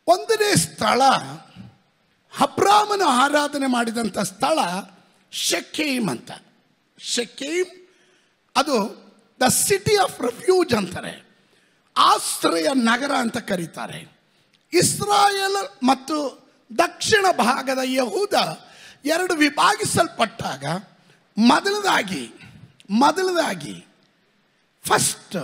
ಒಂದನೇ ಸ್ಥಳ ಅಬ್ರಾಮನ ಆರಾಧನೆ ಮಾಡಿದಂಥ ಸ್ಥಳ ಶೆಕೇಮ್ ಅಂತ ಶೆಕೇಮ್ ಅದು ದ ಸಿಟಿ ಆಫ್ ರೆಫ್ಯೂಜ್ ಅಂತಾರೆ ಆಶ್ರಯ ನಗರ ಅಂತ ಕರೀತಾರೆ ಇಸ್ರಾಯೇಲ್ ಮತ್ತು ದಕ್ಷಿಣ ಭಾಗದ ಯಹೂದ ಎರಡು ವಿಭಾಗಿಸಲ್ಪಟ್ಟಾಗ ಮೊದಲದಾಗಿ ಮೊದಲದಾಗಿ ಫಸ್ಟ್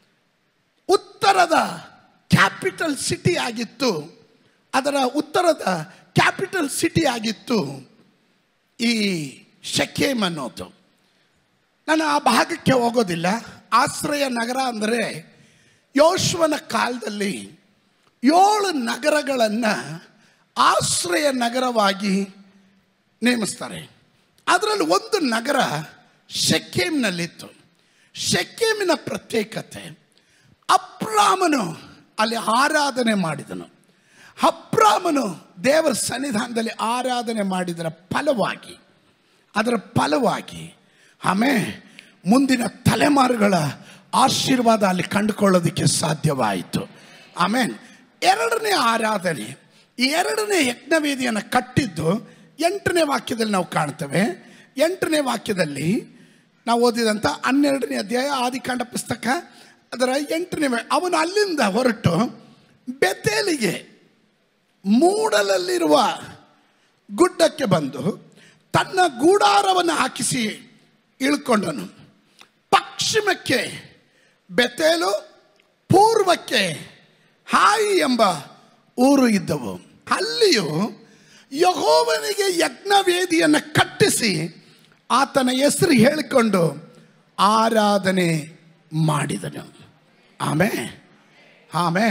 ಉತ್ತರದ ಕ್ಯಾಪಿಟಲ್ ಸಿಟಿ ಆಗಿತ್ತು ಅದರ ಉತ್ತರದ ಕ್ಯಾಪಿಟಲ್ ಸಿಟಿ ಆಗಿತ್ತು ಈ ಶೆಕೇಮ್ ಅನ್ನೋದು ನಾನು ಆ ಭಾಗಕ್ಕೆ ಹೋಗೋದಿಲ್ಲ ಆಶ್ರಯ ನಗರ ಅಂದರೆ ಯೋಶ್ವನ ಕಾಲದಲ್ಲಿ ಏಳು ನಗರಗಳನ್ನು ಆಶ್ರಯ ನಗರವಾಗಿ ನೇಮಿಸ್ತಾರೆ ಅದರಲ್ಲಿ ಒಂದು ನಗರ ಶೆಕೇಮ್ನಲ್ಲಿತ್ತು ಶೆಕೇಮಿನ ಪ್ರತ್ಯೇಕತೆ ಅಬ್ರಾಮನು ಅಲ್ಲಿ ಆರಾಧನೆ ಮಾಡಿದನು ಅಬ್ರಾಮನು ದೇವರ ಸನ್ನಿಧಾನದಲ್ಲಿ ಆರಾಧನೆ ಮಾಡಿದರ ಫಲವಾಗಿ ಅದರ ಫಲವಾಗಿ ಆಮೇಲೆ ಮುಂದಿನ ತಲೆಮಾರುಗಳ ಆಶೀರ್ವಾದ ಅಲ್ಲಿ ಕಂಡುಕೊಳ್ಳೋದಕ್ಕೆ ಸಾಧ್ಯವಾಯಿತು ಆಮೇಲೆ ಎರಡನೇ ಆರಾಧನೆ ಈ ಎರಡನೇ ಯಜ್ಞವೇದಿಯನ್ನು ಕಟ್ಟಿದ್ದು ಎಂಟನೇ ವಾಕ್ಯದಲ್ಲಿ ನಾವು ಕಾಣ್ತೇವೆ ಎಂಟನೇ ವಾಕ್ಯದಲ್ಲಿ ನಾವು ಓದಿದಂಥ ಹನ್ನೆರಡನೇ ಅಧ್ಯಾಯ ಆದಿಕಾಂಡ ಪುಸ್ತಕ ಅದರ ಎಂಟನೇ ವಾ- ಅವನು ಅಲ್ಲಿಂದ ಹೊರಟು ಬೆತೇಲಿಗೆ ಮೂಡಲಲ್ಲಿರುವ ಗುಡ್ಡಕ್ಕೆ ಬಂದು ತನ್ನ ಗೂಡಾರವನ್ನು ಹಾಕಿಸಿ ಇಳ್ಕೊಂಡನು ಪಶ್ಚಿಮಕ್ಕೆ ಬೆತೇಲು ಪೂರ್ವಕ್ಕೆ ಹಾಯಿ ಎಂಬ ಊರು ಇದ್ದವು ಅಲ್ಲಿಯೂ ಯಹೋವನಿಗೆ ಯಜ್ಞವೇದಿಯನ್ನು ಕಟ್ಟಿಸಿ ಆತನ ಹೆಸರು ಹೇಳಿಕೊಂಡು ಆರಾಧನೆ ಮಾಡಿದನು ಆಮೇ ಆಮೇ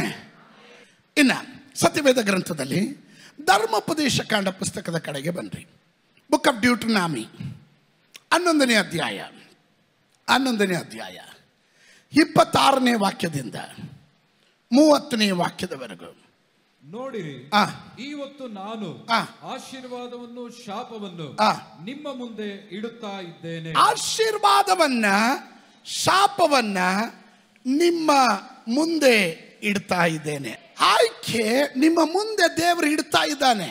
ಇನ್ನು ಸತ್ಯವೇದ ಗ್ರಂಥದಲ್ಲಿ ಧರ್ಮೋಪದೇಶ ಕಾಂಡ ಪುಸ್ತಕದ ಕಡೆಗೆ ಬನ್ರಿ ಬುಕ್ ಆಫ್ ಡ್ಯೂಟ್ರನಾಮಿ ಹನ್ನೊಂದನೇ ಅಧ್ಯಾಯ ಹನ್ನೊಂದನೇ ಅಧ್ಯಾಯ ಇಪ್ಪತ್ತಾರನೇ ವಾಕ್ಯದಿಂದ ಮೂವತ್ತನೇ ವಾಕ್ಯದವರೆಗೂ ನೋಡಿರಿ ಆ. ಇವತ್ತು ನಾನು ಆ. ಆಶೀರ್ವಾದವನ್ನು ಶಾಪವನ್ನು ಆ. ನಿಮ್ಮ ಮುಂದೆ ಇಡುತ್ತಾ ಇದ್ದೇನೆ ಆಶೀರ್ವಾದವನ್ನ ಶಾಪವನ್ನ ನಿಮ್ಮ ಮುಂದೆ ಇಡ್ತಾ ಇದ್ದೇನೆ ಆಯ್ಕೆ ನಿಮ್ಮ ಮುಂದೆ ದೇವರು ಇಡ್ತಾ ಇದ್ದಾನೆ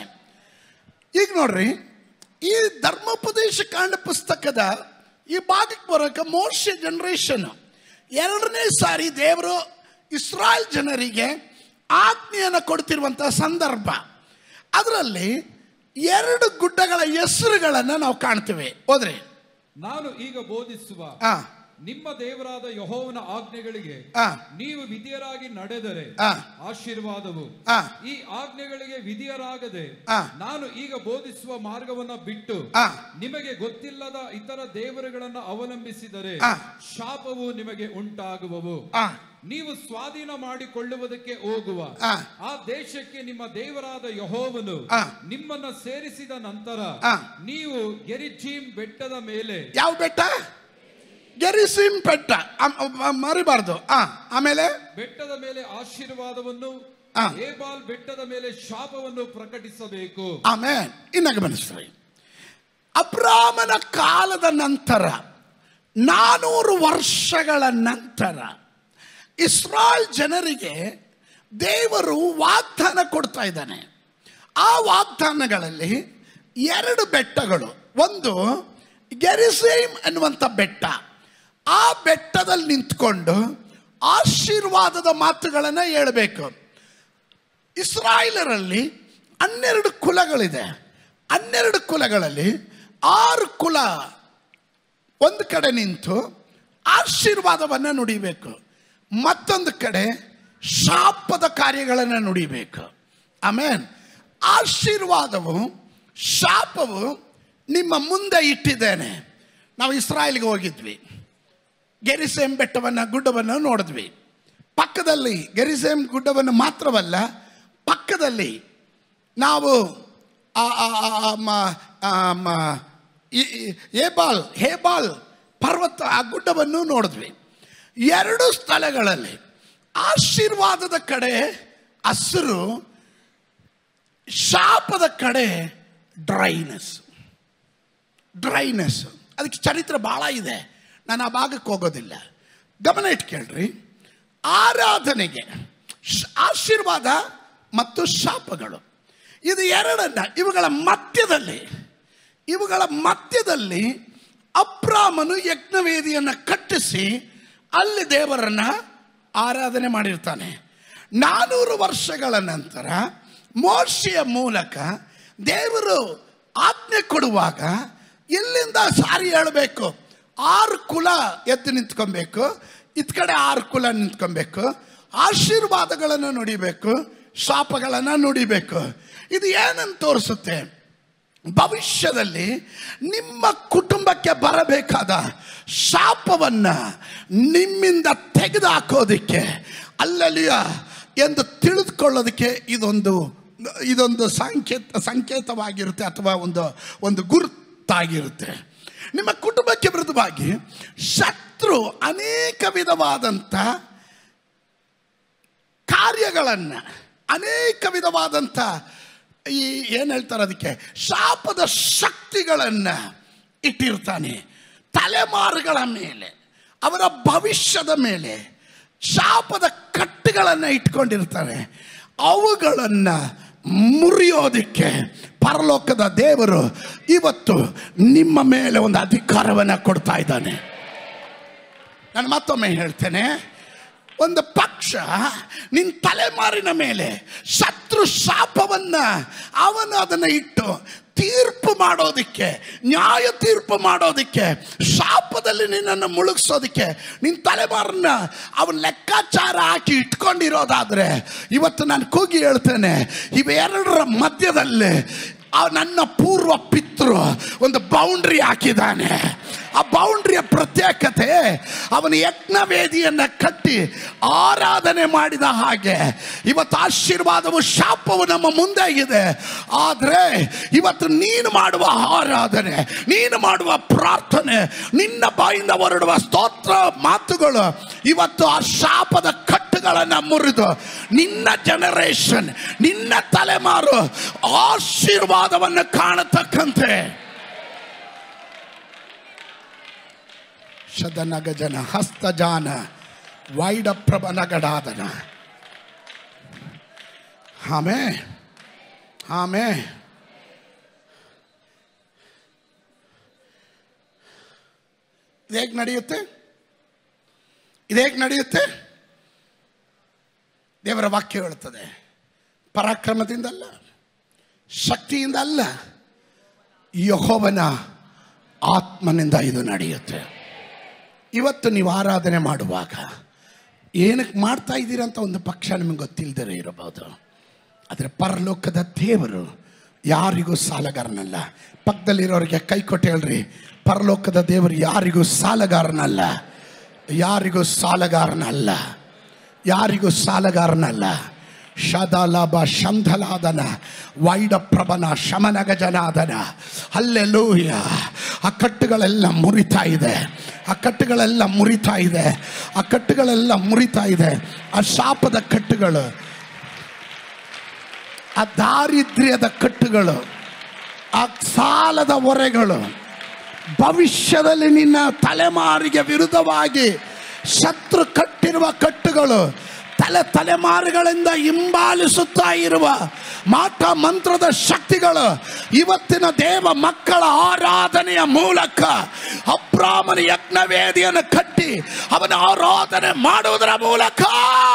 ಈಗ ನೋಡ್ರಿ ಈ ಧರ್ಮೋಪದೇಶ ಕಾಂಡ ಪುಸ್ತಕದ ಈ ಭಾಗಕ್ಕೆ ಬರೋಕೆ ಮೋಶ ಜನರೇಷನ್ ಎರಡನೇ ಸಾರಿ ದೇವರು ಇಸ್ರಾಯೇಲ್ ಜನರಿಗೆ ಆಜ್ಞೆಯನ್ನು ಕೊಡ್ತಿರುವಂಥ ಸಂದರ್ಭ ಅದರಲ್ಲಿ ಎರಡು ಗುಡ್ಡಗಳ ಹೆಸರುಗಳನ್ನು ನಾವು ಕಾಣ್ತೇವೆ ಹೋದ್ರೆ ನಾನು ಈಗ ಬೋಧಿಸುವ ಆ ನಿಮ್ಮ ದೇವರಾದ ಯಹೋವನ ಆಜ್ಞೆಗಳಿಗೆ ಆ. ನೀವು ವಿಧಿಯರಾಗಿ ನಡೆದರೆ ಆ. ಆಶೀರ್ವಾದವು ಆ. ಈ ಆಜ್ಞೆಗಳಿಗೆ ವಿಧಿಯರಾಗದೆ ಆ. ನಾನು ಈಗ ಬೋಧಿಸುವ ಮಾರ್ಗವನ್ನ ಬಿಟ್ಟು ಆ. ನಿಮಗೆ ಗೊತ್ತಿಲ್ಲದ ಇತರ ದೇವರುಗಳನ್ನ ಅವಲಂಬಿಸಿದರೆ ಆ. ಶಾಪವು ನಿಮಗೆ ಉಂಟಾಗುವವು ಆ. ನೀವು ಸ್ವಾಧೀನ ಮಾಡಿಕೊಳ್ಳುವುದಕ್ಕೆ ಹೋಗುವ ಆ. ಆ ದೇಶಕ್ಕೆ ನಿಮ್ಮ ದೇವರಾದ ಯಹೋವನು ಆ. ನಿಮ್ಮನ್ನ ಸೇರಿಸಿದ ನಂತರ ಆ. ನೀವು ಗೆರಿಜೀಮ್ ಬೆಟ್ಟದ ಮೇಲೆ ಯಾವ ಬೆಟ್ಟ ಗೆರಿಸಿಮ್ ಬೆಟ್ಟ ಅಮ್- ಅಮ್- ಮರಿಬಾರ್ದು ಆ ಆಮೇಲೆ ಬೆಟ್ಟದ ಮೇಲೆ ಆಶೀರ್ವಾದವನ್ನು ಆ. ಏಬಾಲ್ ಬೆಟ್ಟದ ಮೇಲೆ ಶಾಪವನ್ನು ಪ್ರಕಟಿಸಬೇಕು ಆಮೇಲೆ ಇನ್ನ ಗಮನಿಸ್ರಿ ಅಬ್ರಾಮನ ಕಾಲದ ನಂತರ ನಾನೂರು ವರ್ಷಗಳ ನಂತರ ಇಸ್ರಾಯೇಲ್ ಜನರಿಗೆ ದೇವರು ವಾಗ್ದಾನ ಕೊಡ್ತಾ ಇದ್ದಾನೆ ಆ ವಾಗ್ದಾನಗಳಲ್ಲಿ ಎರಡು ಬೆಟ್ಟಗಳು ಒಂದು ಗೆರಿಸೇಮ್ ಅನ್ನುವಂಥ ಬೆಟ್ಟ ಆ ಬೆಟ್ಟದಲ್ಲಿ ನಿಂತ್ಕೊಂಡು ಆಶೀರ್ವಾದದ ಮಾತುಗಳನ್ನು ಹೇಳಬೇಕು ಇಸ್ರಾಯೇಲರಲ್ಲಿ ಹನ್ನೆರಡು ಕುಲಗಳಿದೆ ಹನ್ನೆರಡು ಕುಲಗಳಲ್ಲಿ ಆರು ಕುಲ ಒಂದು ಕಡೆ ನಿಂತು ಆಶೀರ್ವಾದವನ್ನು ನುಡಿಬೇಕು ಮತ್ತೊಂದು ಕಡೆ ಶಾಪದ ಕಾರ್ಯಗಳನ್ನು ನುಡಿಬೇಕು ಆಮೇಲೆ ಆಶೀರ್ವಾದವು ಶಾಪವು ನಿಮ್ಮ ಮುಂದೆ ಇಟ್ಟಿದ್ದೇನೆ ನಾವು ಇಸ್ರಾಯೇಲ್ಗೆ ಹೋಗಿದ್ವಿ ಗೆರಿಸೇಮ್ ಬೆಟ್ಟವನ್ನು ಗುಡ್ಡವನ್ನು ನೋಡಿದ್ವಿ ಪಕ್ಕದಲ್ಲಿ ಗೆರಿಸೇಮ್ ಗುಡ್ಡವನ್ನು ಮಾತ್ರವಲ್ಲ ಪಕ್ಕದಲ್ಲಿ ನಾವು ಆ- ಆ- ಆ- ಆ ಮ- ಆ ಮ- ಈ- ಈ ಹೇಬಾಲ್ ಹೇಬಾಲ್ ಪರ್ವತ ಆ ಗುಡ್ಡವನ್ನು ನೋಡಿದ್ವಿ ಎರಡು ಸ್ಥಳಗಳಲ್ಲಿ ಆಶೀರ್ವಾದದ ಕಡೆ ಹಸಿರು ಶಾಪದ ಕಡೆ ಡ್ರೈನೆಸ್ ಡ್ರೈನೆಸ್ ಅದಕ್ಕೆ ಚರಿತ್ರೆ ಭಾಳ ಇದೆ ನಾನು ಆ ಭಾಗಕ್ಕೆ ಹೋಗೋದಿಲ್ಲ ಗಮನ ಇಟ್ಕೇಳ್ರಿ ಆರಾಧನೆಗೆ ಶ್- ಆಶೀರ್ವಾದ ಮತ್ತು ಶಾಪಗಳು ಇದು ಎರಡನ್ನ ಇವುಗಳ ಮಧ್ಯದಲ್ಲಿ ಇವುಗಳ ಮಧ್ಯದಲ್ಲಿ ಅಬ್ರಾಮನು ಯಜ್ಞವೇದಿಯನ್ನು ಕಟ್ಟಿಸಿ ಅಲ್ಲಿ ದೇವರನ್ನ ಆರಾಧನೆ ಮಾಡಿರ್ತಾನೆ ನಾನೂರು ವರ್ಷಗಳ ನಂತರ ಮೋರ್ಷಿಯ ಮೂಲಕ ದೇವರು ಆಜ್ಞೆ ಕೊಡುವಾಗ ಇಲ್ಲಿಂದ ಸಾರಿ ಹೇಳಬೇಕು ಆರು ಕುಲ ಎದ್ದು ನಿಂತ್ಕೊಬೇಕು ಇತ್ ಕಡೆ ಆರು ಕುಲ ನಿಂತ್ಕೊಬೇಕು ಆಶೀರ್ವಾದಗಳನ್ನು ನುಡಿಬೇಕು ಶಾಪಗಳನ್ನು ನುಡಿಬೇಕು ಇದು ಏನನ್ನು ತೋರಿಸುತ್ತೆ ಭವಿಷ್ಯದಲ್ಲಿ ನಿಮ್ಮ ಕುಟುಂಬಕ್ಕೆ ಬರಬೇಕಾದ ಶಾಪವನ್ನ ನಿಮ್ಮಿಂದ ತೆಗೆದು ಹಾಕೋದಿಕ್ಕೆ ಅಲ್ಲಲ್ಲಿಯ ಎಂದು ತಿಳಿದುಕೊಳ್ಳೋದಕ್ಕೆ ಇದೊಂದು ಇದೊಂದು ಸಂಕೇತ ಸಂಕೇತವಾಗಿರುತ್ತೆ ಅಥವಾ ಒಂದು ಒಂದು ಗುರುತಾಗಿರುತ್ತೆ ನಿಮ್ಮ ಕುಟುಂಬಕ್ಕೆ ವಿರುದ್ಧವಾಗಿ ಶತ್ರು ಅನೇಕ ವಿಧವಾದಂಥ ಕಾರ್ಯಗಳನ್ನು ಅನೇಕ ವಿಧವಾದಂಥ ಈ ಏನು ಹೇಳ್ತಾರೆ ಅದಕ್ಕೆ ಶಾಪದ ಶಕ್ತಿಗಳನ್ನು ಇಟ್ಟಿರ್ತಾನೆ ತಲೆಮಾರುಗಳ ಮೇಲೆ ಅವರ ಭವಿಷ್ಯದ ಮೇಲೆ ಶಾಪದ ಕಟ್ಟುಗಳನ್ನು ಇಟ್ಕೊಂಡಿರ್ತಾರೆ ಅವುಗಳನ್ನು ಮುರಿಯೋದಕ್ಕೆ ಪರಲೋಕದ ದೇವರು ಇವತ್ತು ನಿಮ್ಮ ಮೇಲೆ ಒಂದು ಅಧಿಕಾರವನ್ನು ಕೊಡ್ತಾ ಇದ್ದಾನೆ ನಾನು ಮತ್ತೊಮ್ಮೆ ಹೇಳ್ತೇನೆ ಒಂದು ಪಕ್ಷ ನಿನ್ನ ತಲೆಮಾರಿನ ಮೇಲೆ ಶತ್ರು ಶಾಪವನ್ನ ಅವನು ಅದನ್ನು ಇಟ್ಟು ತೀರ್ಪು ಮಾಡೋದಕ್ಕೆ ನ್ಯಾಯ ತೀರ್ಪು ಮಾಡೋದಕ್ಕೆ ಶಾಪದಲ್ಲಿ ನಿನ್ನನ್ನು ಮುಳುಗಿಸೋದಕ್ಕೆ ನಿನ್ನ ತಲೆಮಾರನ್ನ ಅವನ ಲೆಕ್ಕಾಚಾರ ಹಾಕಿ ಇಟ್ಕೊಂಡಿರೋದಾದ್ರೆ ಇವತ್ತು ನಾನು ಕೂಗಿ ಹೇಳ್ತೇನೆ ಇವೆರಡರ ಮಧ್ಯದಲ್ಲಿ ಆ ನನ್ನ ಪೂರ್ವ ಪಿತೃ ಒಂದು ಬೌಂಡ್ರಿ ಹಾಕಿದ್ದಾನೆ ಆ ಬೌಂಡ್ರಿಯ ಪ್ರತ್ಯೇಕತೆ ಅವನ ಯಜ್ಞ ವೇದಿಯನ್ನು ಕಟ್ಟಿ ಆರಾಧನೆ ಮಾಡಿದ ಹಾಗೆ ಇವತ್ತು ಆಶೀರ್ವಾದವು ಶಾಪವು ನಮ್ಮ ಮುಂದೆ ಇದೆ ಆದರೆ ಇವತ್ತು ನೀನು ಮಾಡುವ ಆರಾಧನೆ ನೀನು ಮಾಡುವ ಪ್ರಾರ್ಥನೆ ನಿನ್ನ ಬಾಯಿಂದ ಹೊರಡುವ ಸ್ತೋತ್ರ ಮಾತುಗಳು ಇವತ್ತು ಆ ಶಾಪದ ಕಟ್ಟುಗಳನ್ನು ಮುರಿದು ನಿನ್ನ ಜನರೇಷನ್ ನಿನ್ನ ತಲೆಮಾರು ಆಶೀರ್ವಾದವನ್ನು ಕಾಣತಕ್ಕಂತೆ ಶದನಗಜನ ಹಸ್ತಜಾನ ವೈಡಪ್ರಭನಗಡಾದನ ಆಮೇ ಆಮೇ ಇದೇಗೆ ನಡೆಯುತ್ತೆ ಇದೇಗೆ ನಡೆಯುತ್ತೆ ದೇವರ ವಾಕ್ಯ ಹೇಳುತ್ತದೆ ಪರಾಕ್ರಮದಿಂದ ಅಲ್ಲ ಶಕ್ತಿಯಿಂದ ಅಲ್ಲ ಯಹೋವನ ಆತ್ಮನಿಂದ ಇದು ನಡೆಯುತ್ತೆ ಇವತ್ತು ನೀವು ಆರಾಧನೆ ಮಾಡುವಾಗ ಏನಕ್ಕೆ ಮಾಡ್ತಾ ಇದ್ದೀರಾ ಅಂತ ಒಂದು ಪಕ್ಷ ನಿಮಗೆ ಗೊತ್ತಿಲ್ಲದೇ ಇರಬಹುದು ಆದರೆ ಪರಲೋಕದ ದೇವರು ಯಾರಿಗೂ ಸಾಲಗಾರನಲ್ಲ ಪಕ್ಕದಲ್ಲಿರೋರಿಗೆ ಕೈ ಕೊಟ್ಟು ಹೇಳ್ರಿ ಪರಲೋಕದ ದೇವರು ಯಾರಿಗೂ ಸಾಲಗಾರನಲ್ಲ ಯಾರಿಗೂ ಸಾಲಗಾರನಲ್ಲ ಯಾರಿಗೂ ಸಾಲಗಾರನಲ್ಲ ಶದಲಭ ಶಂಧಲಾದನ ವೈಡಪ್ರಭನ ಶಮನಗಜನಾದನ ಅಲ್ಲೆಲ್ಲೂಯ ಆ ಕಟ್ಟುಗಳೆಲ್ಲ ಮುರಿತಾ ಇದೆ ಆ ಕಟ್ಟುಗಳೆಲ್ಲ ಮುರಿತಾ ಇದೆ ಆ ಕಟ್ಟುಗಳೆಲ್ಲ ಮುರಿತಾ ಇದೆ ಆ ಶಾಪದ ಕಟ್ಟುಗಳು ಆ ದಾರಿದ್ರ್ಯದ ಕಟ್ಟುಗಳು ಆ ಸಾಲದ ಹೊರೆಗಳು ಭವಿಷ್ಯದಲ್ಲಿ ನಿನ್ನ ತಲೆಮಾರಿಗೆ ವಿರುದ್ಧವಾಗಿ ಶತ್ರು ಕಟ್ಟಿರುವ ಕಟ್ಟುಗಳು ತಲೆ ತಲೆಮಾರುಗಳಿಂದ ಹಿಂಬಾಲಿಸುತ್ತಾ ಇರುವ ಮಾಟ ಮಂತ್ರದ ಶಕ್ತಿಗಳು ಇವತ್ತಿನ ದೇವ ಮಕ್ಕಳ ಆರಾಧನೆಯ ಮೂಲಕ ಅಬ್ರಾಮನ ಯಜ್ಞವೇದಿಯನ್ನು ಕಟ್ಟಿ ಅವನ ಆರಾಧನೆ ಮಾಡುವುದರ ಮೂಲಕ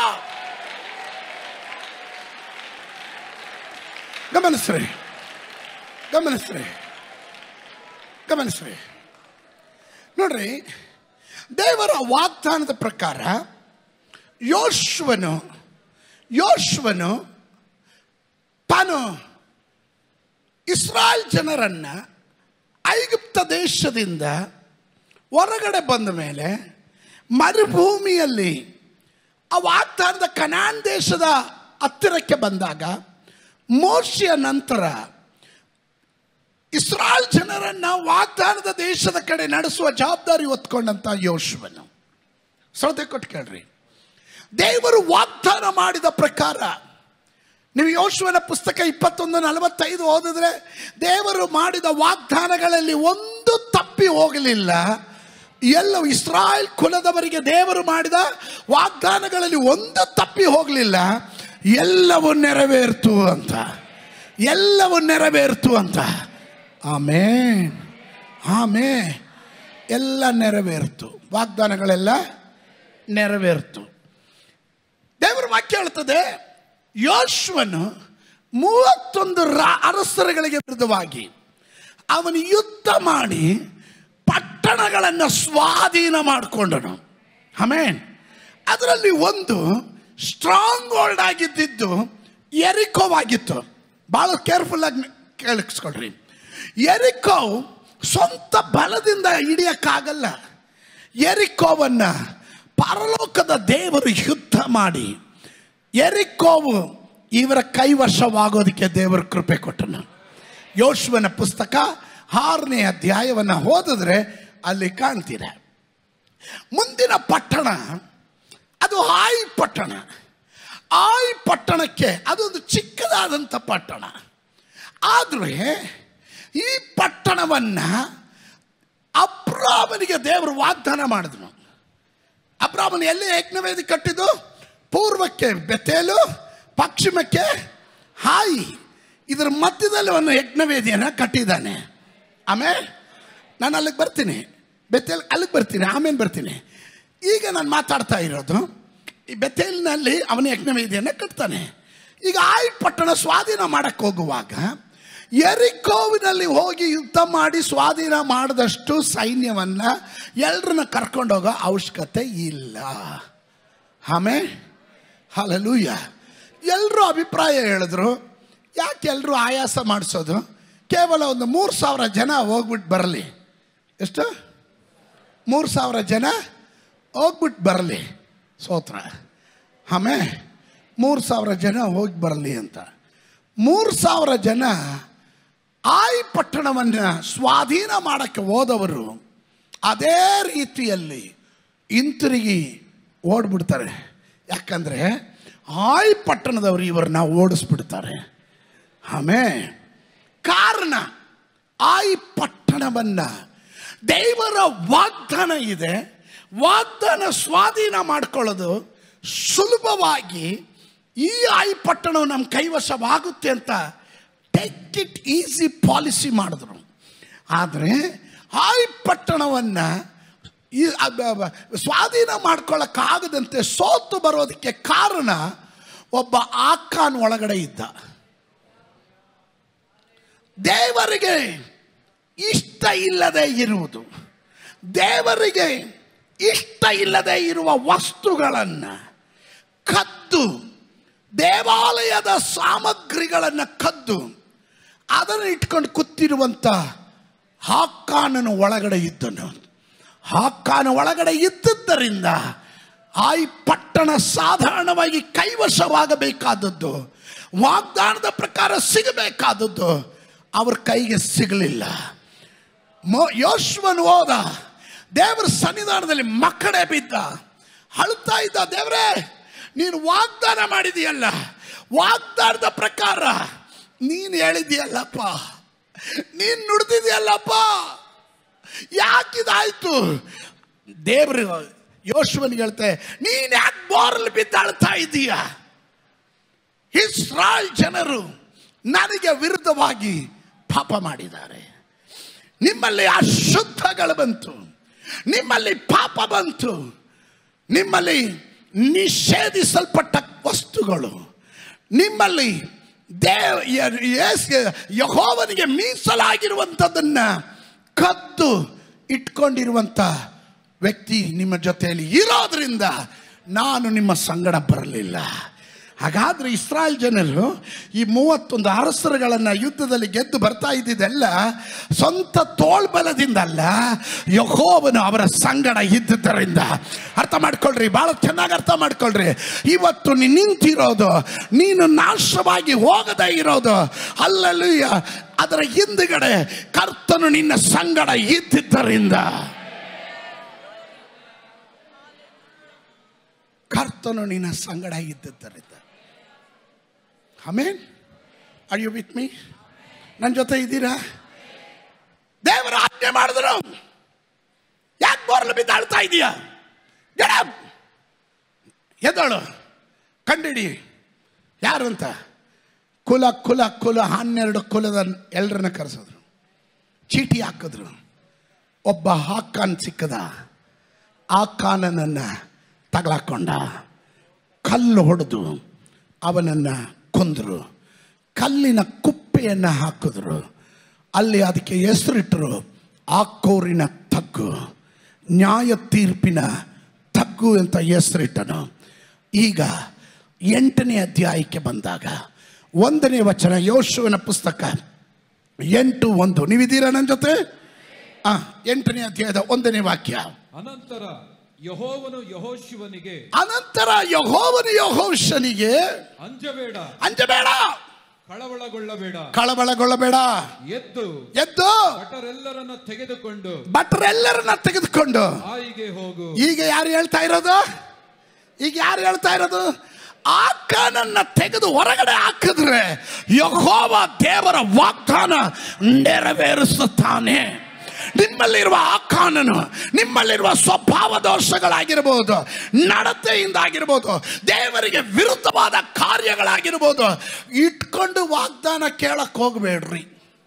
ಗಮನಿಸ್ರಿ ಗಮನಿಸ್ರಿ ಗಮನಿಸ್ರಿ ನೋಡ್ರಿ ದೇವರ ವಾಗ್ದಾನದ ಪ್ರಕಾರ ಯೋಶ್ವನು ಯೋಶ್ವನು ತಾನು ಇಸ್ರಾಯೇಲ್ ಜನರನ್ನ ಐಗುಪ್ತ ದೇಶದಿಂದ ಹೊರಗಡೆ ಬಂದ ಮೇಲೆ ಮರುಭೂಮಿಯಲ್ಲಿ ಆ ವಾಗ್ದಾನದ ಕನಾನ್ ದೇಶದ ಹತ್ತಿರಕ್ಕೆ ಬಂದಾಗ ಮೋಶಿಯ ನಂತರ ಇಸ್ರಾಯೇಲ್ ಜನರನ್ನ ವಾಗ್ದಾನದ ದೇಶದ ಕಡೆ ನಡೆಸುವ ಜವಾಬ್ದಾರಿ ಹೊತ್ಕೊಂಡಂತ ಯೋಶುವನು ಶ್ರದ್ಧೆ ಕೊಟ್ಟು ಕೇಳ್ರಿ ದೇವರು ವಾಗ್ದಾನ ಮಾಡಿದ ಪ್ರಕಾರ ನೀವು ಯೋಶುವನ ಪುಸ್ತಕ ಇಪ್ಪತ್ತೊಂದು ನಲವತ್ತೈದು ಓದಿದ್ರೆ ದೇವರು ಮಾಡಿದ ವಾಗ್ದಾನಗಳಲ್ಲಿ ಒಂದು ತಪ್ಪಿ ಹೋಗಲಿಲ್ಲ ಎಲ್ಲ ಇಸ್ರಾಯೇಲ್ ಕುಲದವರಿಗೆ ದೇವರು ಮಾಡಿದ ವಾಗ್ದಾನಗಳಲ್ಲಿ ಒಂದು ತಪ್ಪಿ ಹೋಗಲಿಲ್ಲ ಎಲ್ಲವೂ ನೆರವೇರ್ತು ಅಂತ ಎಲ್ಲವೂ ನೆರವೇರ್ತು ಅಂತ ಆಮೇ ಆಮೇ ಎಲ್ಲ ನೆರವೇರ್ತು ವಾಗ್ದಾನಗಳೆಲ್ಲ ನೆರವೇರ್ತು ದೇವರ ವಾಕ್ಯ ಹೇಳ್ತದೆ ಯೋಶ್ವನು ಮೂವತ್ತೊಂದು ರಾ ಅರಸರುಗಳಿಗೆ ವಿರುದ್ಧವಾಗಿ ಅವನು ಯುದ್ಧ ಮಾಡಿ ಪಟ್ಟಣಗಳನ್ನು ಸ್ವಾಧೀನ ಮಾಡಿಕೊಂಡನು ಆಮೇನ್ ಅದರಲ್ಲಿ ಒಂದು ಸ್ಟ್ರಾಂಗ್ ಹೋಲ್ಡ್ ಆಗಿದ್ದಿದ್ದು ಎರಿಕೋವಾಗಿತ್ತು ಭಾಳ ಕೇರ್ಫುಲ್ ಆಗಿ ಕೇಳಿಸ್ಕೊಳ್ರಿ ಎರಿಕೋ ಸ್ವಂತ ಬಲದಿಂದ ಹಿಡಿಯಕ್ಕಾಗಲ್ಲ ಎರಿಕೋವನ್ನ ಪರಲೋಕದ ದೇವರು ಯುದ್ಧ ಮಾಡಿ ಎರಿಕೋವು ಇವರ ಕೈವಶವಾಗೋದಕ್ಕೆ ದೇವರು ಕೃಪೆ ಕೊಟ್ಟನು ಯೋಶುವನ ಪುಸ್ತಕ ಆರನೇ ಅಧ್ಯಾಯವನ್ನು ಓದಿದ್ರೆ ಅಲ್ಲಿ ಕಾಣ್ತೀರ ಮುಂದಿನ ಪಟ್ಟಣ ಅದು ಆಯ್ ಪಟ್ಟಣ ಆಯ್ ಪಟ್ಟಣಕ್ಕೆ ಅದೊಂದು ಚಿಕ್ಕದಾದಂಥ ಪಟ್ಟಣ ಆದರೆ ಈ ಪಟ್ಟಣವನ್ನು ಅಬ್ರಾಮನಿಗೆ ದೇವರು ವಾಗ್ದಾನ ಮಾಡಿದನು ಅಬ್ರಾಮನ್ ಎಲ್ಲಿ ಯಜ್ಞವೇದಿ ಕಟ್ಟಿದ್ದು ಪೂರ್ವಕ್ಕೆ ಬೆತ್ತೇಲು ಪಶ್ಚಿಮಕ್ಕೆ ಹಾಯಿ ಇದರ ಮಧ್ಯದಲ್ಲಿ ಒಂದು ಯಜ್ಞವೇದಿಯನ್ನು ಕಟ್ಟಿದ್ದಾನೆ ಆಮೇಲೆ ನಾನು ಅಲ್ಲಿಗೆ ಬರ್ತೀನಿ ಬೆತ್ತೇಲ್ ಅಲ್ಲಿಗೆ ಬರ್ತೀನಿ ಆಮೇಲೆ ಬರ್ತೀನಿ ಈಗ ನಾನು ಮಾತಾಡ್ತಾ ಇರೋದು ಈ ಬೆತ್ತೇಲಿನಲ್ಲಿ ಅವನ ಯಜ್ಞವೇದಿಯನ್ನು ಕಟ್ತಾನೆ ಈಗ ಆಯ್ ಪಟ್ಟಣ ಸ್ವಾಧೀನ ಮಾಡಕ್ಕೆ ಹೋಗುವಾಗ ಎರಿಕೋವಿನಲ್ಲಿ ಹೋಗಿ ಯುದ್ಧ ಮಾಡಿ ಸ್ವಾಧೀನ ಮಾಡಿದಷ್ಟು ಸೈನ್ಯವನ್ನು ಎಲ್ಲರನ್ನ ಕರ್ಕೊಂಡೋಗೋ ಅವಶ್ಯಕತೆ ಇಲ್ಲ ಆಮೇಲೆ ಹಾಲಲೂಯ ಎಲ್ಲರೂ ಅಭಿಪ್ರಾಯ ಹೇಳಿದ್ರು ಯಾಕೆ ಎಲ್ಲರೂ ಆಯಾಸ ಮಾಡಿಸೋದು ಕೇವಲ ಒಂದು ಮೂರು ಸಾವಿರ ಜನ ಹೋಗ್ಬಿಟ್ಟು ಬರಲಿ ಎಷ್ಟು ಮೂರು ಸಾವಿರ ಜನ ಹೋಗ್ಬಿಟ್ಟು ಬರಲಿ ಸೋತ್ರ ಆಮೇಲೆ ಮೂರು ಸಾವಿರ ಜನ ಹೋಗಿ ಬರಲಿ ಅಂತ ಮೂರು ಸಾವಿರ ಜನ ಆಯ್ ಪಟ್ಟಣವನ್ನು ಸ್ವಾಧೀನ ಮಾಡೋಕ್ಕೆ ಹೋದವರು ಅದೇ ರೀತಿಯಲ್ಲಿ ಹಿಂತಿರುಗಿ ಓಡ್ಬಿಡ್ತಾರೆ ಯಾಕಂದರೆ ಆಯ್ ಪಟ್ಟಣದವರು ಇವ್ರನ್ನ ಓಡಿಸ್ಬಿಡ್ತಾರೆ ಆಮೇಲೆ ಕಾರಣ ಆಯ್ ಪಟ್ಟಣವನ್ನು ದೇವರ ವಾಗ್ದಾನ ಇದೆ ವಾಗ್ದಾನ ಸ್ವಾಧೀನ ಮಾಡ್ಕೊಳ್ಳೋದು ಸುಲಭವಾಗಿ ಈ ಆಯ್ ಪಟ್ಟಣವು ನಮ್ಮ ಕೈವಶವಾಗುತ್ತೆ ಅಂತ ಟೇಕ್ ಇಟ್ ಈಸಿ ಪಾಲಿಸಿ ಮಾಡಿದ್ರು ಆದರೆ ಆಯ್ ಪಟ್ಟಣವನ್ನು ಈ ಅಬ- ಅಬ- ಸ್ವಾಧೀನ ಮಾಡ್ಕೊಳ್ಳೋಕ್ಕಾಗದಂತೆ ಸೋತು ಬರೋದಕ್ಕೆ ಕಾರಣ ಒಬ್ಬ ಆಕಾನ್ ಒಳಗಡೆ ಇದ್ದ ದೇವರಿಗೆ ಇಷ್ಟ ಇಲ್ಲದೆ ಇರುವುದು ದೇವರಿಗೆ ಇಷ್ಟ ಇಲ್ಲದೆ ಇರುವ ವಸ್ತುಗಳನ್ನು ಕದ್ದು ದೇವಾಲಯದ ಸಾಮಗ್ರಿಗಳನ್ನು ಕದ್ದು ಅದನ್ನು ಇಟ್ಕೊಂಡು ಕೂತಿರುವಂಥ ಹಾಕಾನನ ಒಳಗಡೆ ಇದ್ದನು ಹಾಕಾನ ಒಳಗಡೆ ಇದ್ದದ್ದರಿಂದ ಆ ಈ ಪಟ್ಟಣ ಸಾಧಾರಣವಾಗಿ ಕೈವಶವಾಗಬೇಕಾದದ್ದು ವಾಗ್ದಾನದ ಪ್ರಕಾರ ಸಿಗಬೇಕಾದದ್ದು ಅವ್ರ ಕೈಗೆ ಸಿಗಲಿಲ್ಲ ಮೋ ಯೋಶ್ವನ್ ಹೋದ ದೇವರ ಸನ್ನಿಧಾನದಲ್ಲಿ ಮಕ್ಕಳೇ ಬಿದ್ದ ಅಳ್ತಾ ಇದ್ದ ದೇವರೇ ನೀನು ವಾಗ್ದಾನ ಮಾಡಿದೀಯಲ್ಲ ವಾಗ್ದಾನದ ಪ್ರಕಾರ ನೀನು ಹೇಳಿದೀಯಲ್ಲಪ್ಪ ನೀನು ನುಡ್ದಿದೆಯಲ್ಲಪ್ಪ ಯಾಕಿದಾಯ್ತು ದೇವರು ಯೋಶುವನಿಗೆ ಹೇಳ್ತೆ ನೀನು ಯಾಕೆ ಬೋರಲ್ಲಿ ಬಿದ್ದು ಅಳ್ತಾ ಇದ್ದೀಯ ಇಸ್ರಾಯಲ್ ಜನರು ನನಗೆ ವಿರುದ್ಧವಾಗಿ ಪಾಪ ಮಾಡಿದ್ದಾರೆ ನಿಮ್ಮಲ್ಲಿ ಅಶುದ್ಧಗಳು ಬಂತು ನಿಮ್ಮಲ್ಲಿ ಪಾಪ ಬಂತು ನಿಮ್ಮಲ್ಲಿ ನಿಷೇಧಿಸಲ್ಪಟ್ಟ ವಸ್ತುಗಳು ನಿಮ್ಮಲ್ಲಿ ದೇವ್ ಯ- ಯೇಸ್- ಯೆಹೋವನಿಗೆ ಮೀಸಲಾಗಿರುವಂಥದ್ದನ್ನ ಕದ್ದು ಇಟ್ಕೊಂಡಿರುವಂಥ ವ್ಯಕ್ತಿ ನಿಮ್ಮ ಜೊತೆಯಲ್ಲಿ ಇರೋದ್ರಿಂದ ನಾನು ನಿಮ್ಮ ಸಂಗಡ ಬರಲಿಲ್ಲ ಹಾಗಾದ್ರೆ ಇಸ್ರಾಯೇಲ್ ಜನರು ಈ ಮೂವತ್ತೊಂದು ಅರಸರುಗಳನ್ನು ಯುದ್ಧದಲ್ಲಿ ಗೆದ್ದು ಬರ್ತಾ ಇದ್ದಿದ್ದೆಲ್ಲ ಸ್ವಂತ ತೋಳ್ಬಲದಿಂದಲ್ಲ ಯಹೋವನು ಅವರ ಸಂಗಡ ಇದ್ದುದರಿಂದ ಅರ್ಥ ಮಾಡ್ಕೊಳ್ರಿ ಬಹಳ ಚೆನ್ನಾಗಿ ಅರ್ಥ ಮಾಡ್ಕೊಳ್ರಿ ಇವತ್ತು ನೀನು ನಿಂತಿರೋದು ನೀನು ನಾಶವಾಗಿ ಹೋಗದೇ ಇರೋದು ಅಲ್ಲಲ್ಲಿ ಅದರ ಹಿಂದುಗಡೆ ಕರ್ತನು ನಿನ್ನ ಸಂಗಡ ಇದ್ದಿದ್ದರಿಂದ ಕರ್ತನು ನಿನ್ನ ಸಂಗಡ ಇದ್ದಿದ್ದರಿಂದ amen are you with me ನನ್ನ ಜೊತೆ ಇದ್ದೀರಾ ದೇವರ ಆಜ್ಞೆ ಮಾಡಿದ್ರು ಯಾಕೆ ಬೋರ್ಲು ಬಿದ್ದು ಅಳ್ತಾ ಇದೀಯಾ Get up. ಎದ್ದಳು ಕಂಡಿಡಿ ಯಾರು ಅಂತ ಕುಲ ಕುಲ ಕುಲ ಹನ್ನೆರಡು ಕುಲದ ಎಲ್ಲರನ್ನ ಕರೆಸಿದ್ರು ಚೀಟಿ ಹಾಕಿದ್ರು ಒಬ್ಬ ಹಾಕಾನ್ ಸಿಕ್ಕದ ಆ ಕಾನನನ್ನು ತಗಲಾಕೊಂಡ ಕಲ್ಲು ಹೊಡೆದು ಅವನನ್ನು ಕೊಂದರು ಕಲ್ಲಿನ ಕುಪ್ಪೆಯನ್ನು ಹಾಕಿದ್ರು ಅಲ್ಲಿ ಅದಕ್ಕೆ ಹೆಸರಿಟ್ಟರು ಆಕೋರಿನ ತಗ್ಗು ನ್ಯಾಯ ತೀರ್ಪಿನ ತಗ್ಗು ಅಂತ ಹೆಸರಿಟ್ಟನು ಈಗ ಎಂಟನೇ ಅಧ್ಯಾಯಕ್ಕೆ ಬಂದಾಗ ಒಂದನೇ ವಚನ ಯೋಶುವನ ಪುಸ್ತಕ ಎಂಟು ಒಂದು ನೀವಿದ್ದೀರಾ ನನ್ನ ಜೊತೆ ಆ ಎಂಟನೇ ಅಧ್ಯಾಯದ ಒಂದನೇ ವಾಕ್ಯ ಅನಂತರ ಯಹೋವನು ಯಹೋಶಿವನಿಗೆ ಅನಂತರ ಯಹೋವನು ಯಹೋಶನಿಗೆ ಅಂಜಬೇಡ ಅಂಜಬೇಡ ಕಳವಳಗೊಳ್ಳಬೇಡ ಕಳವಳಗೊಳ್ಳಬೇಡ ಎದ್ದು ಎದ್ದು ಭಟರೆಲ್ಲರನ್ನ ತೆಗೆದುಕೊಂಡು ಭಟ್ರೆಲ್ಲರನ್ನ ತೆಗೆದುಕೊಂಡು ಆಯಿಗೆ ಹೋಗು ಈಗ ಯಾರು ಹೇಳ್ತಾ ಇರೋದು ಈಗ ಯಾರು ಹೇಳ್ತಾ ಇರೋದು ಆಕಾನನ್ನ ತೆಗೆದು ಹೊರಗಡೆ ಹಾಕಿದ್ರೆ ಯಹೋವ ದೇವರ ವಾಗ್ದಾನ ನೆರವೇರಿಸುತ್ತಾನೆ ನಿಮ್ಮಲ್ಲಿರುವ ಆಕಾನನು ನಿಮ್ಮಲ್ಲಿರುವ ಸ್ವಭಾವ ದೋಷಗಳಾಗಿರ್ಬೋದು ನಡತೆಯಿಂದ ಆಗಿರ್ಬೋದು ದೇವರಿಗೆ ವಿರುದ್ಧವಾದ ಕಾರ್ಯಗಳಾಗಿರ್ಬೋದು ಇಟ್ಕೊಂಡು ವಾಗ್ದಾನ ಕೇಳಕ್ ಹೋಗ್ಬೇಡ್ರಿ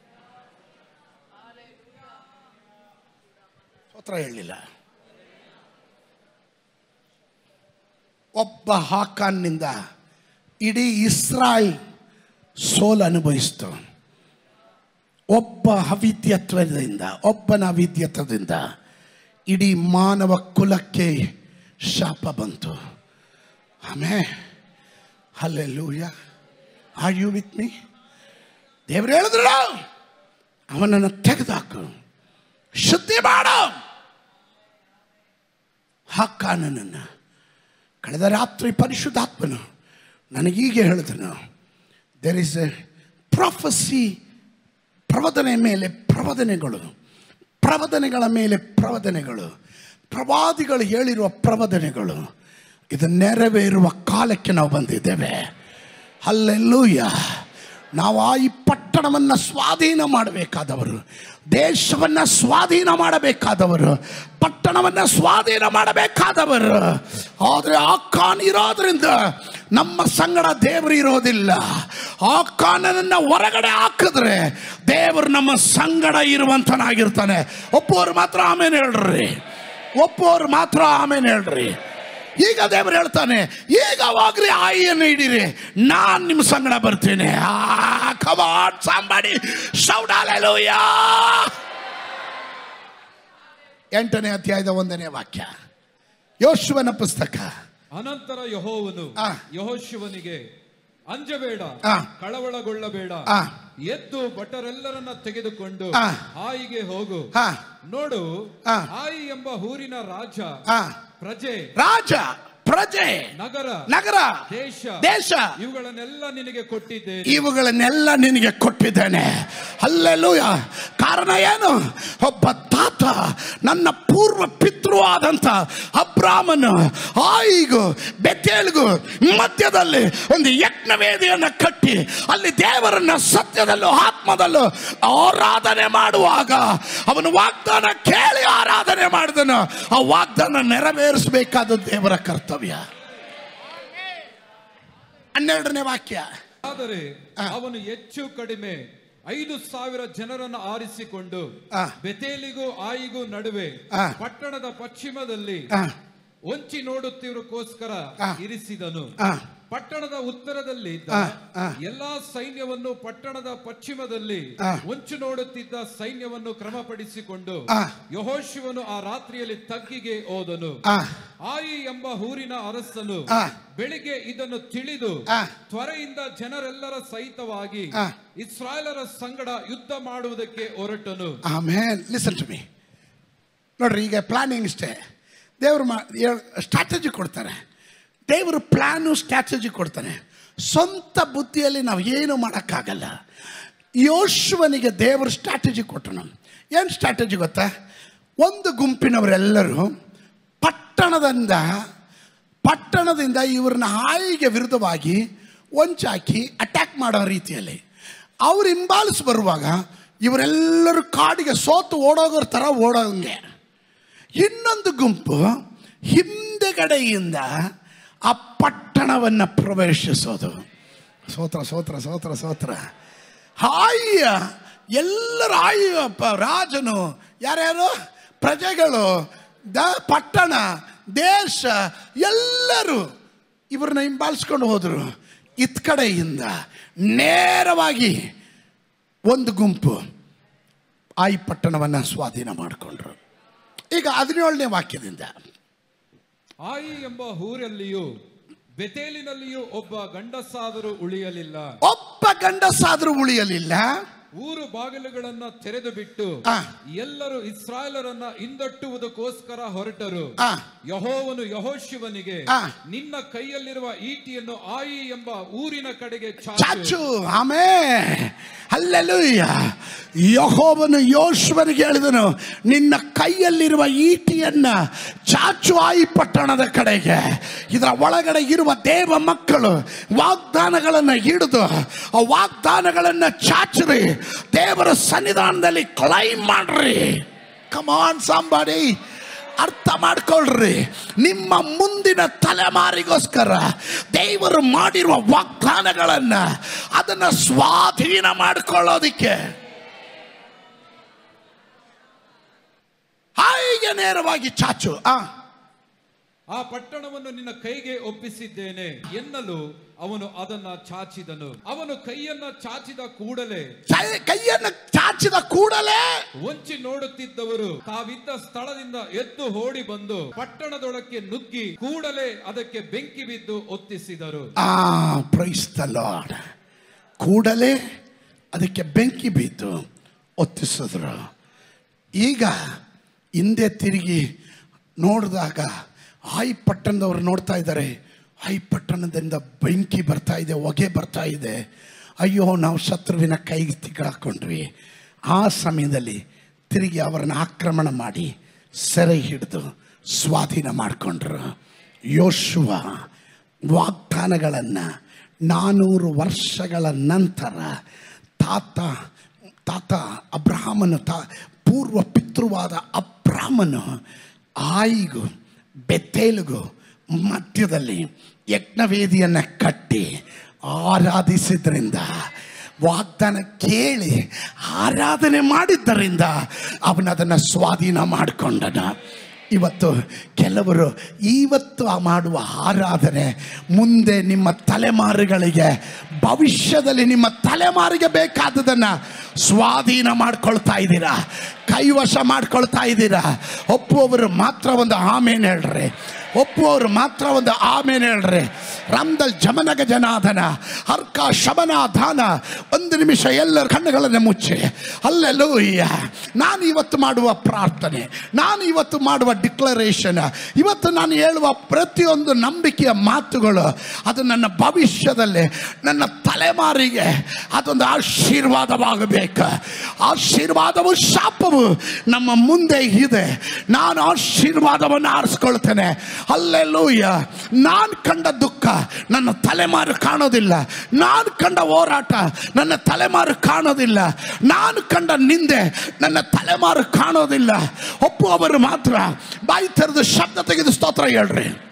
ಸ್ತೋತ್ರ ಹೇಳಲಿಲ್ಲ ಒಬ್ಬ ಹಾಕಾನ್ನಿಂದ ಇಡೀ ಇಸ್ರಾಯಲ್ ಸೋಲು ಅನುಭವಿಸ್ತು ಒಬ್ಬ ಅವಿದ್ಯತ್ವದಿಂದ ಒಬ್ಬನ ಅವಿದ್ಯತ್ವದಿಂದ ಇಡೀ ಮಾನವ ಕುಲಕ್ಕೆ ಶಾಪ ಬಂತು amen hallelujah are you with me ದೇವ್ರು ಹೇಳಿದ್ರು ಅವನನ್ನು ತೆಗೆದಾಕು ಶುದ್ಧಿ ಮಾಡು ಹಾಕಾನನನ್ನು ಕಳೆದ ರಾತ್ರಿ ಪರಿಶುದ್ಧಾತ್ಮನು ನನಗೀಗೆ ಹೇಳಿದನು ದೆರ್ ಇಸ್ ಎ ಪ್ರೊಫಸಿ ಪ್ರವದನೆ ಮೇಲೆ ಪ್ರವದನೆಗಳು ಪ್ರವದನೆಗಳ ಮೇಲೆ ಪ್ರವದನೆಗಳು ಪ್ರವಾದಿಗಳು ಹೇಳಿರುವ ಪ್ರವದನೆಗಳು ಇದು ನೆರವೇರುವ ಕಾಲಕ್ಕೆ ನಾವು ಬಂದಿದ್ದೇವೆ ಅಲ್ಲೆಲ್ಲೂಯ್ಯ ನಾವು ಆ ಈ ಪಟ್ಟಣವನ್ನು ಸ್ವಾಧೀನ ಮಾಡಬೇಕಾದವರು ದೇಶವನ್ನು ಸ್ವಾಧೀನ ಮಾಡಬೇಕಾದವರು ಪಟ್ಟಣವನ್ನು ಸ್ವಾಧೀನ ಮಾಡಬೇಕಾದವರು ಆದರೆ ಆ ಕಾನ್ ಇರೋದ್ರಿಂದ ನಮ್ಮ ಸಂಗಡ ದೇವರು ಇರೋದಿಲ್ಲ ಆ ಕಾನನನ್ನು ಹೊರಗಡೆ ಹಾಕಿದ್ರೆ ದೇವರು ನಮ್ಮ ಸಂಗಡ ಇರುವಂತನಾಗಿರ್ತಾನೆ ಒಪ್ಪೋರು ಮಾತ್ರ ಆಮೇಲೆ ಹೇಳ್ರಿ ಒಪ್ಪೋರು ಮಾತ್ರ ಆಮೇಲೆ ಹೇಳ್ರಿ ಈಗ ದೇವರು ಹೇಳ್ತಾನೆ ಈಗ ಹೋಗ್ರಿ ಆಯಿಯನ್ನು ಹಿಡೀರಿ ನಾನು ನಿಮ್ಮ ಸಂಗಡ ಬರ್ತೀನಿ ಕಮಾನ್ ಸಾಂಬಾಡಿ ಶೌಡಾಲೆಲೂಯ ಎಂಟನೇ ಅಧ್ಯಾಯದ ಒಂದನೇ ವಾಕ್ಯ ಯೋಶುವನ ಪುಸ್ತಕ ಅನಂತರ ಯಹೋವನು ಆ. ಯಹೋಶಿವನಿಗೆ ಅಂಜಬೇಡ ಆ. ಕಳವಳಗೊಳ್ಳಬೇಡ ಆ. ಎದ್ದು ಭಟರೆಲ್ಲರನ್ನ ತೆಗೆದುಕೊಂಡು ಆ. ಆಯಿಗೆ ಹೋಗು ಹಾ ನೋಡು ಆ. ಆಯಿ ಎಂಬ ಊರಿನ ರಾಜ ಹಾ ಪ್ರಜೆ ರಾಜ ಪ್ರಜೆ ನಗರ ನಗರ ದೇಶ ದೇಶ ಇವುಗಳನ್ನೆಲ್ಲ ನಿನಗೆ ಕೊಟ್ಟಿದ್ದೇನೆ ಇವುಗಳನ್ನೆಲ್ಲ ನಿನಗೆ ಕೊಟ್ಟಿದ್ದೇನೆ ಅಲ್ಲೆಲ್ಲೂಯ ಕಾರಣ ಏನು ಒಬ್ಬ ತಾತ ನನ್ನ ಪೂರ್ವ ಪಿತೃ ಆದಂತ ಅಬ್ರಾಮನು ಆಯಿಗೂ ಬೆತ್ತೇಲ್ಗೂ ಮಧ್ಯದಲ್ಲಿ ಒಂದು ಯಜ್ಞ ವೇದಿಯನ್ನು ಕಟ್ಟಿ ಅಲ್ಲಿ ದೇವರನ್ನ ಸತ್ಯದಲ್ಲೂ ಆತ್ಮದಲ್ಲೂ ಆರಾಧನೆ ಮಾಡುವಾಗ ಅವನು ವಾಗ್ದಾನ ಕೇಳಿ ಆರಾಧನೆ ಮಾಡಿದನು ಆ ವಾಗ್ದಾನ ನೆರವೇರಿಸಬೇಕಾದ ದೇವರ ಕರ್ತವ್ಯ ಹನ್ನೆರಡನೇ ವಾಕ್ಯ ಆದರೆ ಆ. ಅವನು ಹೆಚ್ಚು ಕಡಿಮೆ ಐದು ಸಾವಿರ ಜನರನ್ನು ಆರಿಸಿಕೊಂಡು ಆ. ಬೆತೇಲಿಗೂ ಆಯಿಗೂ ನಡುವೆ ಆ. ಪಟ್ಟಣದ ಪಶ್ಚಿಮದಲ್ಲಿ ಆ, ಒಂಚಿ ನೋಡುತ್ತಿರೋಕ್ಕೋಸ್ಕರ ಆ. ಇರಿಸಿದನು ಆ. ಪಟ್ಟಣದ ಉತ್ತರದಲ್ಲಿ ಇದ್ದ ಆ, ಆ. ಎಲ್ಲಾ ಸೈನ್ಯವನ್ನು ಪಟ್ಟಣದ ಪಶ್ಚಿಮದಲ್ಲಿ ಆ. ಹೊಂಚು ನೋಡುತ್ತಿದ್ದ ಸೈನ್ಯವನ್ನು ಕ್ರಮಪಡಿಸಿಕೊಂಡು ಆ. ಯಹೋಶಿವನು ಆ ರಾತ್ರಿಯಲ್ಲಿ ತಗ್ಗಿಗೆ ಹೋದನು ಆ, ಆಯಿ ಎಂಬ ಊರಿನ ಅರಸನು ಆ. ಬೆಳಿಗ್ಗೆ ಇದನ್ನು ತಿಳಿದು ಆ. ತ್ವರೆಯಿಂದ ಜನರೆಲ್ಲರ ಸಹಿತವಾಗಿ ಆ. ಇಸ್ರಾಯೇಲರ ಸಂಗಡ ಯುದ್ಧ ಮಾಡುವುದಕ್ಕೆ ಹೊರಟನು ಆಮೇಲೆ ಲಿಸನ್ ಟು ಮೀ ನೋಡ್ರಿ ಈಗ ಪ್ಲಾನಿಂಗ್ ಇಷ್ಟೇ ದೇವರು ಮಾ ಸ್ಟ್ರಾಟಜಿ ಕೊಡ್ತಾರೆ ದೇವರು ಪ್ಲ್ಯಾನು ಸ್ಟ್ರಾಟಜಿ ಕೊಡ್ತಾನೆ ಸ್ವಂತ ಬುದ್ಧಿಯಲ್ಲಿ ನಾವು ಏನು ಮಾಡೋಕ್ಕಾಗಲ್ಲ ಯೋಶುವನಿಗೆ ದೇವರು ಸ್ಟ್ರಾಟಜಿ ಕೊಟ್ಟನು ಏನು ಸ್ಟ್ರಾಟಜಿ ಗೊತ್ತಾ ಒಂದು ಗುಂಪಿನವರೆಲ್ಲರೂ ಪಟ್ಟಣದಿಂದ ಪಟ್ಟಣದಿಂದ ಇವ್ರನ್ನ ಹಾಯಿಗೆ ವಿರುದ್ಧವಾಗಿ ಒಂಚಾಕಿ ಅಟ್ಯಾಕ್ ಮಾಡೋ ರೀತಿಯಲ್ಲಿ ಅವ್ರು ಹಿಂಬಾಲಿಸಿ ಬರುವಾಗ ಇವರೆಲ್ಲರೂ ಕಾಡಿಗೆ ಸೋತು ಓಡೋಗೋರ ಥರ ಓಡೋಂಗೆ ಇನ್ನೊಂದು ಗುಂಪು ಹಿಂದೆಗಡೆಯಿಂದ ಆ ಪಟ್ಟಣವನ್ನು ಪ್ರವೇಶಿಸೋದು ಸೋತ್ರ ಸೋತ್ರ ಸೋತ್ರ ಸೋತ್ರ ಹಾಯ್ಯ ಎಲ್ಲರ ಹಾಯ್ಯಪ್ಪ ರಾಜನು ಯಾರ್ಯಾರು ಪ್ರಜೆಗಳು ದ ಪಟ್ಟಣ ದೇಶ ಎಲ್ಲರೂ ಇವ್ರನ್ನ ಹಿಂಬಾಲಿಸ್ಕೊಂಡು ಹೋದರು ಇತ್ ಕಡೆಯಿಂದ ನೇರವಾಗಿ ಒಂದು ಗುಂಪು ಆಯಿ ಪಟ್ಟಣವನ್ನು ಸ್ವಾಧೀನ ಮಾಡಿಕೊಂಡ್ರು ಈಗ ಹದಿನೇಳನೇ ವಾಕ್ಯದಿಂದ ಆಯಿ ಎಂಬ ಊರಲ್ಲಿಯೂ ಬೆತೇಲಿನಲ್ಲಿಯೂ ಒಬ್ಬ ಗಂಡಸಾದರೂ ಉಳಿಯಲಿಲ್ಲ ಒಬ್ಬ ಗಂಡಸಾದ್ರೂ ಉಳಿಯಲಿಲ್ಲ ಊರು ಬಾಗಿಲುಗಳನ್ನ ತೆರೆದು ಬಿಟ್ಟು ಆ. ಎಲ್ಲರೂ ಇಸ್ರಾಯೇಲರನ್ನ ಹಿಂದಟ್ಟುವುದಕ್ಕೋಸ್ಕರ ಹೊರಟರು ಆ. ಯಹೋವನು ಯಹೋಶಿವನಿಗೆ ಆ. ನಿನ್ನ ಕೈಯಲ್ಲಿರುವ ಈಟಿಯನ್ನು ಆಯಿ ಎಂಬ ಊರಿನ ಕಡೆಗೆ ಚಾಚು ಚಾಚು ಆಮೇ ಅಲ್ಲೆಲೂಯ್ಯ ಯಹೋವನು ಯೋಶ್ವನಿಗೆ ಹೇಳಿದನು ನಿನ್ನ ಕೈಯಲ್ಲಿರುವ ಈಟಿಯನ್ನ ಚಾಚು ಆಯಿ ಪಟ್ಟಣದ ಕಡೆಗೆ ಇದರ ಒಳಗಡೆ ಇರುವ ದೇವ ಮಕ್ಕಳು ವಾಗ್ದಾನಗಳನ್ನು ಹಿಡಿದು ಆ ವಾಗ್ದಾನಗಳನ್ನು ಚಾಚ್ರಿ ದೇವರ ಸನ್ನಿಧಾನದಲ್ಲಿ ಕ್ಲೈಮ್ ಮಾಡ್ರಿ ಕಮಾನ್ ಸಾಂಬಾಡಿ ಅರ್ಥ ಮಾಡ್ಕೊಳ್ರಿ ನಿಮ್ಮ ಮುಂದಿನ ತಲೆಮಾರಿಗೋಸ್ಕರ ದೇವರು ಮಾಡಿರುವ ವಾಗ್ದಾನಗಳನ್ನ ಅದನ್ನ ಸ್ವಾಧೀನ ಮಾಡ್ಕೊಳ್ಳೋದಿಕ್ಕೆ ಹಾಗೆ ನೇರವಾಗಿ ಚಾಚು ಆ ಆ ಪಟ್ಟಣವನ್ನು ನಿನ್ನ ಕೈಗೆ ಒಪ್ಪಿಸಿದ್ದೇನೆ ಎನ್ನಲು ಅವನು ಅದನ್ನ ಚಾಚಿದನು ಅವನು ಕೈಯನ್ನ ಚಾಚಿದ ಕೂಡಲೇ ಕೈ- ಕೈಯನ್ನ ಚಾಚಿದ ಕೂಡಲೇ ಹೊಂಚಿ ನೋಡುತ್ತಿದ್ದವರು ತಾವಿದ್ದ ಸ್ಥಳದಿಂದ ಎದ್ದು ಓಡಿ ಬಂದು ಪಟ್ಟಣದೊಳಕ್ಕೆ ನುಗ್ಗಿ ಕೂಡಲೇ ಅದಕ್ಕೆ ಬೆಂಕಿ ಬಿದ್ದು ಒತ್ತಿಸಿದರು ಆ ಪ್ರೈಸ್ ದ ಲಾರ್ಡ್ ಕೂಡಲೇ ಅದಕ್ಕೆ ಬೆಂಕಿ ಬಿದ್ದು ಒತ್ತಿಸಿದ್ರು ಈಗ ಹಿಂದೆ ತಿರುಗಿ ನೋಡಿದಾಗ ಆಯಿ ಪಟ್ಟಣದವ್ರು ನೋಡ್ತಾ ಇದ್ದಾರೆ ಆಯಿ ಪಟ್ಟಣದಿಂದ ಬೆಂಕಿ ಬರ್ತಾ ಇದೆ ಹೊಗೆ ಬರ್ತಾ ಇದೆ ಅಯ್ಯೋ ನಾವು ಶತ್ರುವಿನ ಕೈಗೆ ತಿಕ್ಕಾಕೊಂಡ್ವಿ ಆ ಸಮಯದಲ್ಲಿ ತಿರುಗಿ ಅವರನ್ನು ಆಕ್ರಮಣ ಮಾಡಿ ಸೆರೆ ಹಿಡಿದು ಸ್ವಾಧೀನ ಮಾಡಿಕೊಂಡ್ರು ಯೋಶುವ ವಾಗ್ದಾನಗಳನ್ನು ನಾನೂರು ವರ್ಷಗಳ ನಂತರ ತಾತ ತಾತ ಅಬ್ರಹಾಮನು ತಾ ಪೂರ್ವ ಪಿತೃವಾದ ಅಬ್ರಾಹ್ಮನು ಆಯಿಗೂ ಬೆತ್ತೇಲಿಗೂ ಮಧ್ಯದಲ್ಲಿ ಯಜ್ಞವೇದಿಯನ್ನು ಕಟ್ಟಿ ಆರಾಧಿಸಿದ್ರಿಂದ ವಾಗ್ದಾನ ಕೇಳಿ ಆರಾಧನೆ ಮಾಡಿದ್ದರಿಂದ ಅವನದನ್ನು ಸ್ವಾಧೀನ ಮಾಡಿಕೊಂಡನ ಇವತ್ತು ಕೆಲವರು ಇವತ್ತು ಆ ಮಾಡುವ ಆರಾಧನೆ ಮುಂದೆ ನಿಮ್ಮ ತಲೆಮಾರುಗಳಿಗೆ ಭವಿಷ್ಯದಲ್ಲಿ ನಿಮ್ಮ ತಲೆಮಾರಿಗೆ ಬೇಕಾದದನ್ನು ಸ್ವಾಧೀನ ಮಾಡ್ಕೊಳ್ತಾ ಇದ್ದೀರಾ ಕೈವಶ ಮಾಡ್ಕೊಳ್ತಾ ಇದ್ದೀರಾ ಒಪ್ಪುವವರು ಮಾತ್ರ ಒಂದು ಆಮೇನ್ ಹೇಳ್ರಿ ಒಪ್ಪುವವರು ಮಾತ್ರ ಒಂದು ಆಮೇನ್ ಹೇಳ್ರಿ ರಮ್ದಲ್ ಜಮನಗ ಜನಾದನ ಅರ್ಕ ಶಮನಾಧಾನ ಒಂದು ನಿಮಿಷ ಎಲ್ಲರ ಕಣ್ಣುಗಳನ್ನು ಮುಚ್ಚಿ ಅಲ್ಲೆಲ್ಲೂಯ್ಯ ನಾನು ಇವತ್ತು ಮಾಡುವ ಪ್ರಾರ್ಥನೆ ನಾನು ಇವತ್ತು ಮಾಡುವ ಡಿಕ್ಲರೇಷನ್ ಇವತ್ತು ನಾನು ಹೇಳುವ ಪ್ರತಿಯೊಂದು ನಂಬಿಕೆಯ ಮಾತುಗಳು ಅದು ನನ್ನ ಭವಿಷ್ಯದಲ್ಲಿ ನನ್ನ ತಲೆಮಾರಿಗೆ ಅದೊಂದು ಆಶೀರ್ವಾದವಾಗಬೇಕು ಆಶೀರ್ವಾದವು ಶಾಪವು ನಮ್ಮ ಮುಂದೆ ಇದೆ ನಾನು ಆಶೀರ್ವಾದವನ್ನು ಆರಿಸ್ಕೊಳ್ತೇನೆ ಅಲ್ಲೆಲ್ಲೂಯ್ಯ ನಾನು ಕಂಡ ದುಃಖ ನನ್ನ ತಲೆಮಾರು ಕಾಣೋದಿಲ್ಲ ನಾನು ಕಂಡ ಹೋರಾಟ ನನ್ನ ತಲೆಮಾರು ಕಾಣೋದಿಲ್ಲ ನಾನು ಕಂಡ ನಿಂದೆ ನನ್ನ ತಲೆಮಾರು ಕಾಣೋದಿಲ್ಲ ಒಪ್ಪುವವರು ಮಾತ್ರ ಬಾಯಿ ತೆರೆದು ಶಬ್ದ ತೆಗೆದು ಸ್ತೋತ್ರ ಹೇಳ್ರಿ